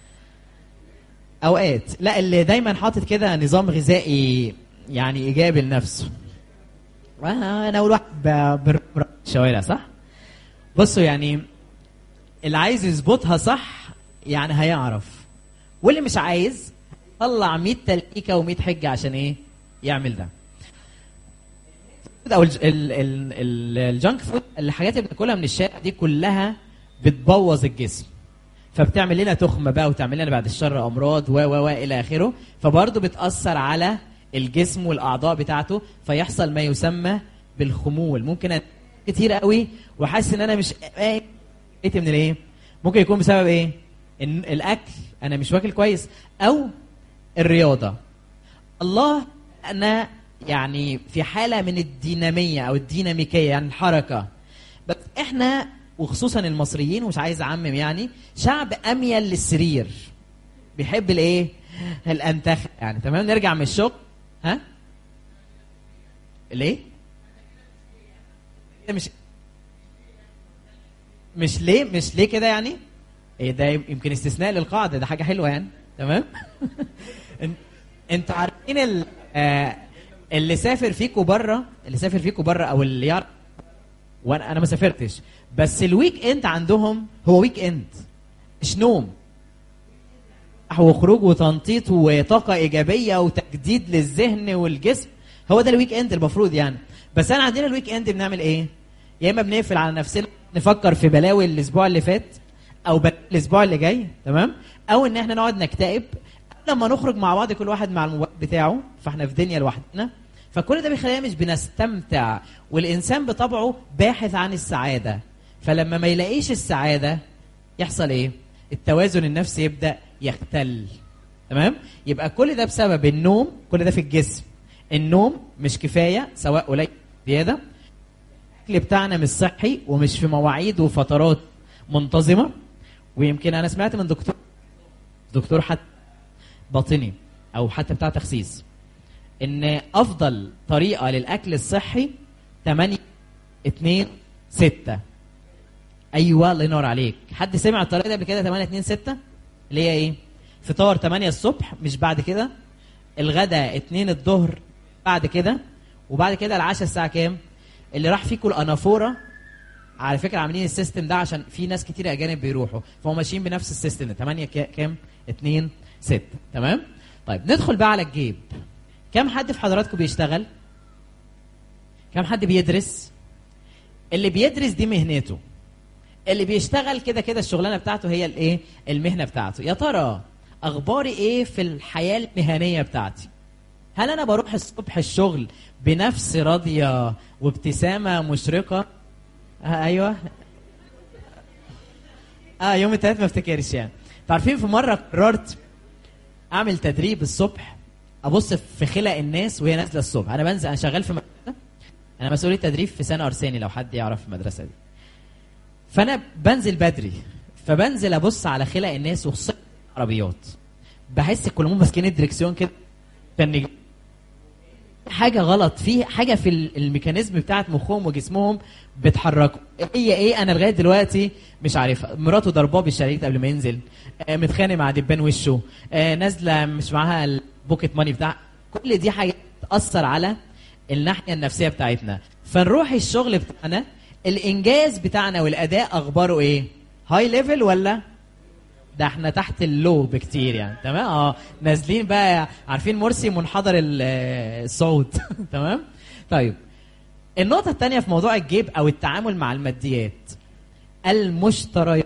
اوقات لا اللي دايما حاطط كده نظام غذائي يعني ايجابي لنفسه آه، انا اول واحد ب- بالرمرة الشوارع صح بصوا يعني اللي عايز يظبطها صح يعني هيعرف واللي مش عايز طلع 100 تلقيكه و100 حجه عشان ايه يعمل ده او الج- ال- ال- ال- الجانك فود الحاجات اللي بناكلها من الشارع دي كلها بتبوظ الجسم فبتعمل لنا تخمه بقى وتعمل لنا بعد الشر امراض و و و الى اخره فبرضه بتاثر على الجسم والاعضاء بتاعته فيحصل ما يسمى بالخمول ممكن أ- كتير قوي وحاسس ان انا مش قايم بقيت من الايه ممكن يكون بسبب ايه ان الاكل انا مش واكل كويس او الرياضه الله انا يعني في حاله من الديناميه او الديناميكيه يعني الحركه بس احنا وخصوصا المصريين ومش عايز اعمم يعني شعب اميل للسرير بيحب الايه الانتخ يعني تمام نرجع من الشغل ها ليه مش مش ليه مش ليه كده يعني ايه ده يمكن استثناء للقاعده ده حاجه حلوه يعني تمام ان- انتوا عارفين ال- آه، اللي سافر فيكم بره اللي سافر فيكم بره او اللي يعرف وانا انا ما سافرتش بس الويك اند عندهم هو ويك اند مش نوم وخروج وتنطيط وطاقه ايجابيه وتجديد للذهن والجسم هو ده الويك اند المفروض يعني بس انا عندنا الويك اند بنعمل ايه يا اما بنقفل على نفسنا نفكر في بلاوي الاسبوع اللي فات او بلاوي الاسبوع اللي جاي تمام او ان احنا نقعد نكتئب لما نخرج مع بعض كل واحد مع الموبايل بتاعه فاحنا في دنيا لوحدنا فكل ده بيخلينا مش بنستمتع والانسان بطبعه باحث عن السعاده فلما ما يلاقيش السعاده يحصل ايه التوازن النفسي يبدا يختل تمام يبقى كل ده بسبب النوم كل ده في الجسم النوم مش كفايه سواء قليل زياده الاكل بتاعنا مش صحي ومش في مواعيد وفترات منتظمه ويمكن انا سمعت من دكتور دكتور حتى باطني او حتى بتاع تخسيس ان افضل طريقه للاكل الصحي 8 2 6 ايوه الله ينور عليك حد سمع الطريقه دي قبل كده 8 2 6 اللي هي ايه فطار 8 الصبح مش بعد كده الغدا 2 الظهر بعد كده وبعد كده العشاء الساعه كام اللي راح فيكم الانافوره على فكره عاملين السيستم ده عشان في ناس كتير اجانب بيروحوا فهم ماشيين بنفس السيستم ده 8 كا- كام 2 6 تمام طيب ندخل بقى على الجيب كم حد في حضراتكم بيشتغل كم حد بيدرس اللي بيدرس دي مهنته اللي بيشتغل كده كده الشغلانه بتاعته هي الايه المهنه بتاعته يا ترى اخباري ايه في الحياه المهنيه بتاعتي هل انا بروح الصبح الشغل بنفس راضيه وابتسامه مشرقه آه ايوه اه يوم الثلاث ما افتكرش يعني عارفين في مره قررت اعمل تدريب الصبح ابص في خلق الناس وهي نازله الصبح انا بنزل انا شغال في مدرسه انا مسؤوليه تدريب في سنه ارساني لو حد يعرف المدرسه دي فانا بنزل بدري فبنزل ابص على خلق الناس وخصوصا عربيات بحس كلهم ماسكين الدركسيون كده فن حاجه غلط في حاجه في ال- الميكانيزم بتاعت مخهم وجسمهم بتحركوا هي ايه انا لغايه دلوقتي مش عارفها مراته ضرباه بالشريط قبل ما ينزل آه متخانق مع دبان وشه آه نازله مش معاها البوكيت ماني بتاع كل دي حاجات تاثر على الناحيه النفسيه بتاعتنا فنروح الشغل بتاعنا الانجاز بتاعنا والاداء اخباره ايه هاي ليفل ولا ده احنا تحت اللو بكتير يعني تمام اه نازلين بقى عارفين مرسي منحدر ال- آه، الصعود تمام طيب النقطة الثانية في موضوع الجيب أو التعامل مع الماديات المشتريات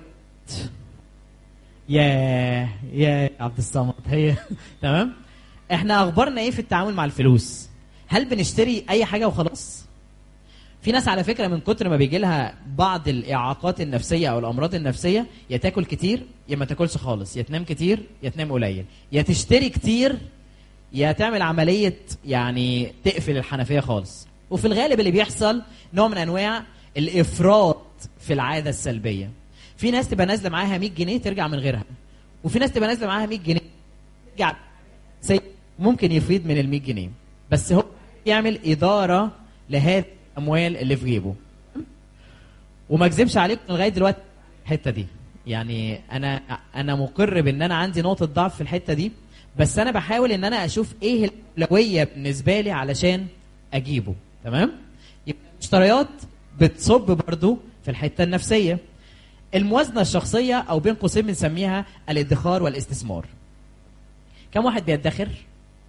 يا يا عبد الصمد هي تمام احنا اخبارنا ايه في التعامل مع الفلوس هل بنشتري اي حاجه وخلاص في ناس على فكره من كتر ما بيجي لها بعض الاعاقات النفسيه او الامراض النفسيه يا تاكل كتير يا ما تاكلش خالص يا تنام كتير يا تنام قليل يا تشتري كتير يا تعمل عمليه يعني تقفل الحنفيه خالص وفي الغالب اللي بيحصل نوع من انواع الافراط في العاده السلبيه في ناس تبقى نازله معاها 100 جنيه ترجع من غيرها وفي ناس تبقى نازله معاها 100 جنيه ترجع سي ممكن يفيد من ال 100 جنيه بس هو يعمل اداره لهذه الاموال اللي في جيبه وما اكذبش عليكم لغايه دلوقتي الحته دي يعني انا انا مقر بان انا عندي نقطه ضعف في الحته دي بس انا بحاول ان انا اشوف ايه الاولويه بالنسبه لي علشان اجيبه تمام يبقى المشتريات بتصب برضو في الحته النفسيه الموازنه الشخصيه او بين قوسين بنسميها الادخار والاستثمار كم واحد بيدخر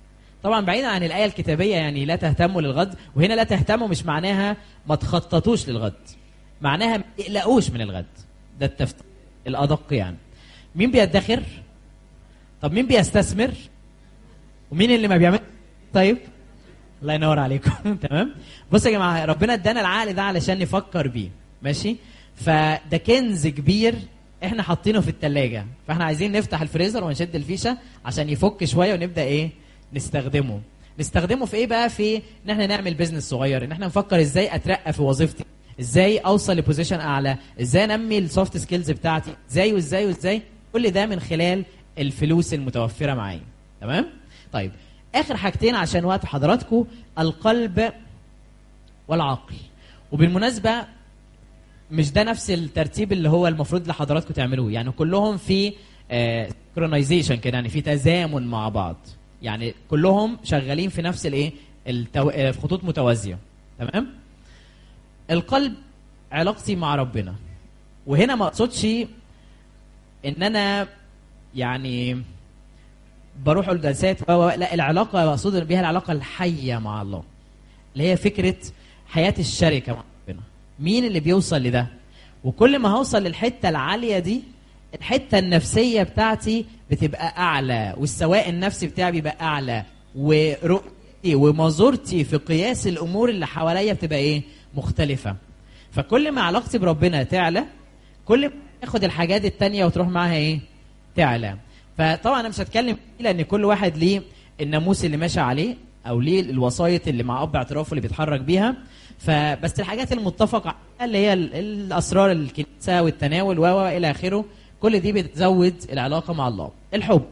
طبعا بعيدا عن الايه الكتابيه يعني لا تهتموا للغد وهنا لا تهتموا مش معناها ما تخططوش للغد معناها ما تقلقوش من الغد ده التفسير الادق يعني مين بيدخر طب مين بيستثمر ومين اللي ما بيعمل طيب الله ينور عليكم تمام بصوا يا جماعه ربنا ادانا العقل ده علشان نفكر بيه ماشي فده كنز كبير احنا حاطينه في التلاجة فاحنا عايزين نفتح الفريزر ونشد الفيشه عشان يفك شويه ونبدا ايه نستخدمه نستخدمه في ايه بقى في ان احنا نعمل بيزنس صغير ان احنا نفكر ازاي اترقى في وظيفتي ازاي اوصل لبوزيشن اعلى ازاي انمي السوفت سكيلز بتاعتي ازاي وازاي وازاي كل ده من خلال الفلوس المتوفره معايا تمام طيب اخر حاجتين عشان وقت حضراتكم القلب والعقل وبالمناسبه مش ده نفس الترتيب اللي هو المفروض لحضراتكم تعملوه يعني كلهم في سكرونايزيشن كده يعني في تزامن مع بعض يعني كلهم شغالين في نفس الايه التو... آه، في خطوط متوازيه تمام القلب علاقتي مع ربنا وهنا ما اقصدش ان انا يعني بروح الجلسات و- و- لا العلاقه بقصد بيها العلاقه الحيه مع الله اللي هي فكره حياه الشركه مع ربنا مين اللي بيوصل لده وكل ما هوصل للحته العاليه دي الحته النفسيه بتاعتي بتبقى اعلى والسواء النفسي بتاعي بيبقى اعلى ورؤيتي ومزورتي في قياس الامور اللي حواليا بتبقى ايه مختلفه فكل ما علاقتي بربنا تعلى كل ما اخد الحاجات التانية وتروح معاها ايه تعلى فطبعا انا مش هتكلم فيه لان كل واحد ليه الناموس اللي ماشي عليه او ليه الوسايط اللي مع اب اعترافه اللي بيتحرك بيها فبس الحاجات المتفق عليها اللي هي ال- الاسرار الكنيسه والتناول و و الى اخره كل دي بتزود العلاقه مع الله الحب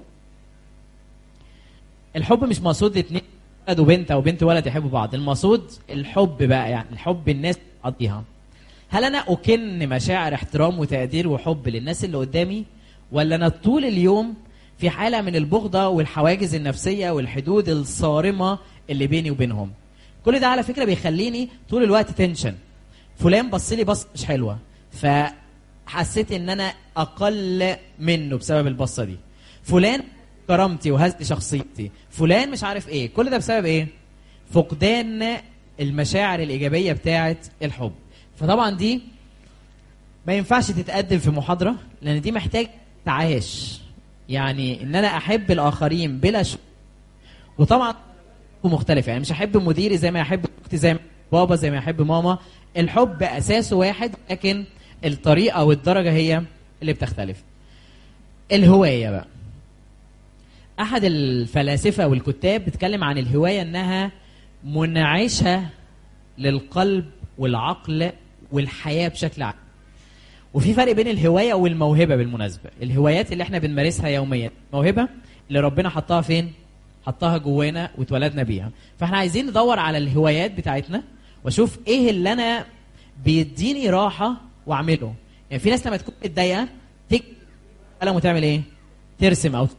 الحب مش مقصود اتنين ولد وبنت او بنت وولد يحبوا بعض المقصود الحب بقى يعني الحب الناس تقضيها هل انا اكن مشاعر احترام وتقدير وحب للناس اللي قدامي ولا انا طول اليوم في حاله من البغضه والحواجز النفسيه والحدود الصارمه اللي بيني وبينهم كل ده على فكره بيخليني طول الوقت تنشن فلان بص لي بص مش حلوه فحسيت ان انا اقل منه بسبب البصه دي فلان كرامتي وهزت شخصيتي فلان مش عارف ايه كل ده بسبب ايه فقدان المشاعر الايجابيه بتاعه الحب فطبعا دي ما ينفعش تتقدم في محاضره لان دي محتاج تعايش يعني ان انا احب الاخرين بلا ش... وطبعا مختلف يعني مش احب مديري زي ما احب اختي زي ما بابا زي ما احب ماما الحب اساسه واحد لكن الطريقه والدرجه هي اللي بتختلف الهوايه بقى احد الفلاسفه والكتاب بيتكلم عن الهوايه انها منعشه للقلب والعقل والحياه بشكل عام وفي فرق بين الهوايه والموهبه بالمناسبه الهوايات اللي احنا بنمارسها يوميا موهبه اللي ربنا حطها فين حطها جوانا واتولدنا بيها فاحنا عايزين ندور على الهوايات بتاعتنا واشوف ايه اللي انا بيديني راحه واعمله يعني في ناس لما تكون متضايقه تك قلم وتعمل ايه ترسم او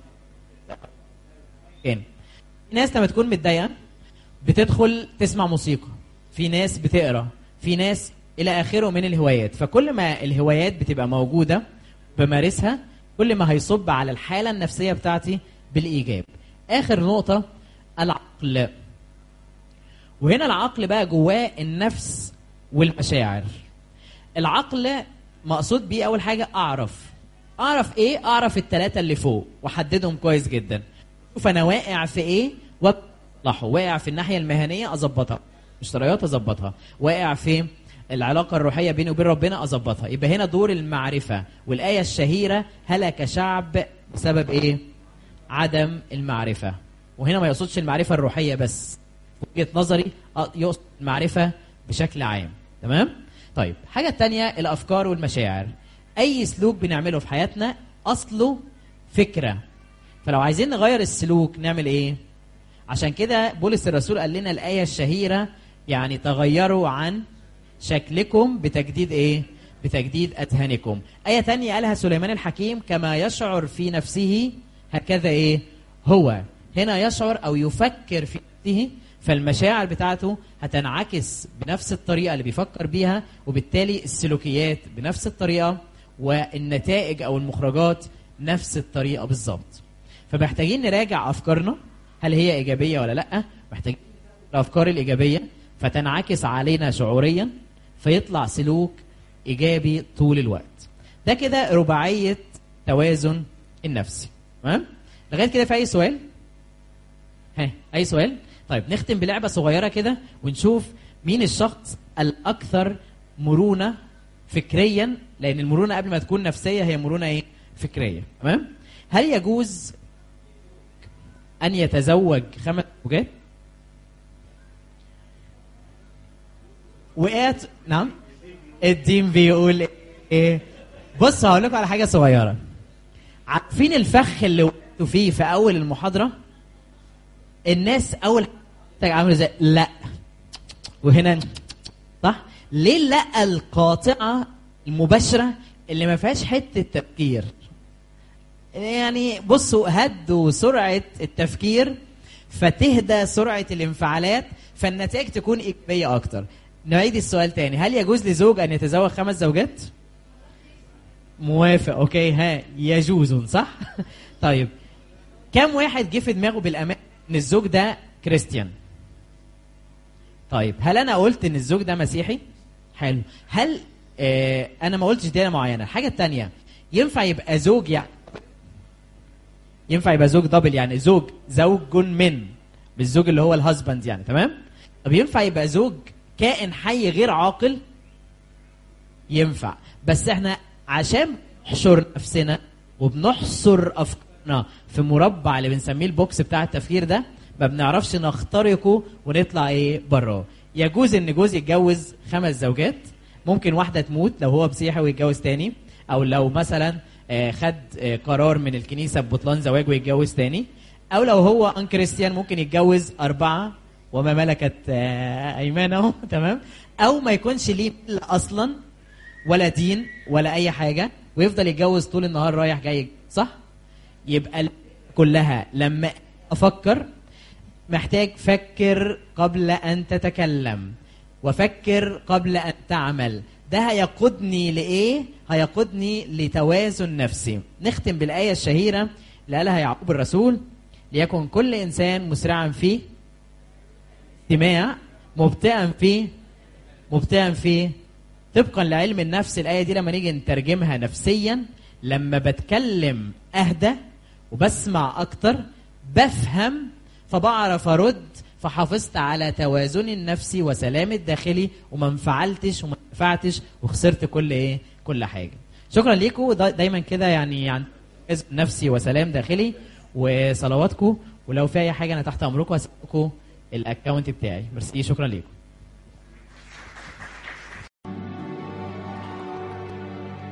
كان في ناس لما تكون متضايقه بتدخل تسمع موسيقى في ناس بتقرا في ناس الى اخره من الهوايات فكل ما الهوايات بتبقى موجوده بمارسها كل ما هيصب على الحاله النفسيه بتاعتي بالايجاب اخر نقطه العقل وهنا العقل بقى جواه النفس والمشاعر العقل مقصود بيه اول حاجه اعرف اعرف ايه اعرف الثلاثه اللي فوق واحددهم كويس جدا شوف انا واقع في ايه واصلحه واقع في الناحيه المهنيه اظبطها مشتريات اظبطها واقع في العلاقه الروحيه بيني وبين ربنا اظبطها يبقى هنا دور المعرفه والايه الشهيره هلك شعب بسبب ايه عدم المعرفه وهنا ما يقصدش المعرفه الروحيه بس وجهه نظري آه، يقصد المعرفه بشكل عام تمام طيب حاجه تانية الافكار والمشاعر اي سلوك بنعمله في حياتنا اصله فكره فلو عايزين نغير السلوك نعمل ايه عشان كده بولس الرسول قال لنا الايه الشهيره يعني تغيروا عن شكلكم بتجديد ايه بتجديد اذهانكم ايه تانية قالها سليمان الحكيم كما يشعر في نفسه هكذا ايه هو هنا يشعر او يفكر في نفسه فالمشاعر بتاعته هتنعكس بنفس الطريقه اللي بيفكر بيها وبالتالي السلوكيات بنفس الطريقه والنتائج او المخرجات نفس الطريقه بالظبط فمحتاجين نراجع افكارنا هل هي ايجابيه ولا لا محتاجين الافكار الايجابيه فتنعكس علينا شعوريا فيطلع سلوك ايجابي طول الوقت ده كده رباعيه توازن النفسي تمام لغايه كده في اي سؤال ها اي سؤال طيب نختم بلعبه صغيره كده ونشوف مين الشخص الاكثر مرونه فكريا لان المرونه قبل ما تكون نفسيه هي مرونه ايه فكريه تمام هل يجوز ان يتزوج خمس زوجات وقعت نعم الدين بيقول ايه بص هقول لكم على حاجه صغيره عارفين الفخ اللي وقفتوا فيه في اول المحاضره الناس اول حاجه عامله ازاي لا وهنا صح ليه لا القاطعه المباشره اللي ما فيهاش حته تفكير يعني بصوا هدوا سرعه التفكير فتهدى سرعه الانفعالات فالنتائج تكون ايجابيه اكتر نعيد السؤال تاني هل يجوز لزوج ان يتزوج خمس زوجات موافق اوكي ها يجوز صح طيب كم واحد جه في دماغه بالامان ان الزوج ده كريستيان طيب هل انا قلت ان الزوج ده مسيحي حلو هل آه انا ما قلتش ديانه معينه الحاجه الثانيه ينفع يبقى زوج يعني ينفع يبقى زوج دبل يعني زوج زوج من بالزوج اللي هو الهازبند يعني تمام طب ينفع يبقى زوج كائن حي غير عاقل ينفع بس احنا عشان بنحشر نفسنا وبنحصر افكارنا في مربع اللي بنسميه البوكس بتاع التفكير ده ما بنعرفش نخترقه ونطلع ايه براه يجوز ان جوز يتجوز خمس زوجات ممكن واحده تموت لو هو مسيحي ويتجوز تاني او لو مثلا آه، خد آه، قرار من الكنيسه ببطلان زواجه ويتجوز تاني او لو هو ان كريستيان ممكن يتجوز اربعه وما ملكت آه، ايمانهم تمام او ما يكونش ليه مل اصلا ولا دين ولا اي حاجه ويفضل يتجوز طول النهار رايح جاي صح يبقى ال- كلها لما افكر محتاج فكر قبل ان تتكلم وفكر قبل ان تعمل ده هيقودني لايه هيقودني لتوازن نفسي نختم بالايه الشهيره اللي قالها يعقوب الرسول ليكن كل انسان مسرعا فيه استماع مبطئا فيه مبطئا فيه طبقا لعلم النفس الايه دي لما نيجي نترجمها نفسيا لما بتكلم اهدى وبسمع اكتر بفهم فبعرف ارد فحافظت على توازني النفسي وسلامي الداخلي وما انفعلتش وما انفعتش وخسرت كل ايه كل حاجه شكرا ليكم دا دايما كده يعني عن توازن نفسي وسلام داخلي وصلواتكم ولو في اي حاجه انا تحت امركم هسيبكم الاكونت بتاعي ميرسي شكرا ليكم